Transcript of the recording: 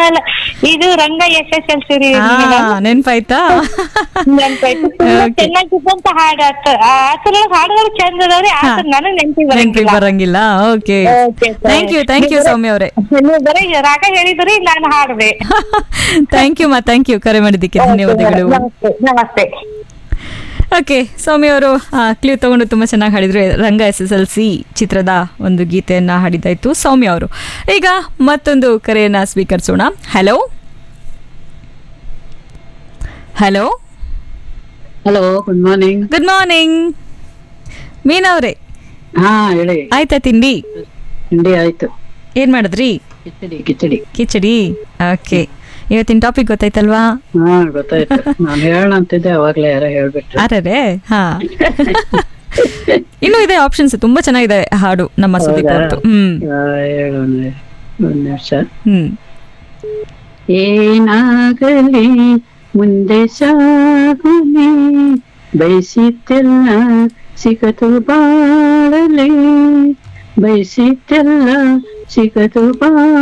ಅಲ್ಲ ಇದು Ranga S S L C ರೀ ಹಾ ನೆನ್ಪಾಯ್ತಾ ನೆನ್ಪಾಯ್ತು Okay. ಚೆನ್ನಾಗಿದ್ದಂತ ಹಾಡು ಅದ್ರೊಳಗೆ ಹಾಡುಗಳು ಚಂದ ಅದಾವ್ರಿ ಆತರ ನನಗ್ ನೆನ್ಪಿಗೆ ನೆನ್ಪಿಗೆ ಬರಂಗಿಲ್ಲ ಬರಂಗಿಲ್ಲ okay Okay, sir. Thank you thank you Soumya ಅವರೇ ನೀವು ಬರೀ ರಾಗ ಹೇಳಿದ್ರಿ ನಾನು ಹಾಡ್ದೆ ಥ್ಯಾಂಕ್ ಯು ಮಾ ಥ್ಯಾಂಕ್ ಯು ಕರೆ ಮಾಡಿದ್ದಕ್ಕೆ ಧನ್ಯವಾದಗಳು ನಮಸ್ತೆ ನಮಸ್ತೆ ಓಕೆ ಸೌಮ್ಯ ಅವರು ಕ್ಲೂ ತಗೊಂಡು ತುಂಬ ಚೆನ್ನಾಗಿ ಹಾಡಿದ್ರು Ranga S S L C ಚಿತ್ರದ ಒಂದು ಗೀತೆಯನ್ನ ಹಾಡಿದ್ದಾಯ್ತು ಸೌಮ್ಯ ಅವರು ಈಗ ಮತ್ತೊಂದು ಕರೆಯನ್ನ ಸ್ವೀಕರಿಸೋಣ hello hello hello good morning good morning Meena ಅವರೇ ಹಾ ಹೇಳಿ ಆಯ್ತಾ ತಿಂಡಿ ತಿಂಡಿ ಆಯ್ತು ಏನ್ ಮಾಡಿದ್ರಿ ಕಿಚಡಿ ಕಿಚಡಿ ಕಿಚಡಿ ಓಕೆ ಇವತ್ತಿನ ಟಾಪಿಕ್ ಗೊತ್ತಾಯ್ತಲ್ವಾ ಹಾ ಗೊತ್ತಾಯ್ತು ನಾನು ಹೇಳೋಣ ಅಂತಿದ್ದೆ ಅವಾಗ್ಲೇ ಯಾರೋ ಹೇಳ್ಬಿಟ್ರು ಅರೆ ಹಾ ಇನ್ನೂ ಇದೆ ಆಪ್ಷನ್ಸ್ ತುಂಬಾ ಚೆನ್ನಾಗಿದೆ ಹಾಡು ನಮ್ಮ ಸುದೀಪ್ ಅವ್ರದ್ದು ಹ್ಮ್ ಆ, ಹೇಳೋಣ ಒಂದ್ ನಿಮಿಷ ಹ್ಮ್ ಏನಾಗಲಿ ಮುಂದೆ ಸಾಗಲಿ ಬಯಸಿದ್ದೆಲ್ಲ ಸಿಗದು ಬಾಳಲಿ ಬಯಸಿದ್ದೆಲ್ಲ ಸಿಗದು ಬಾ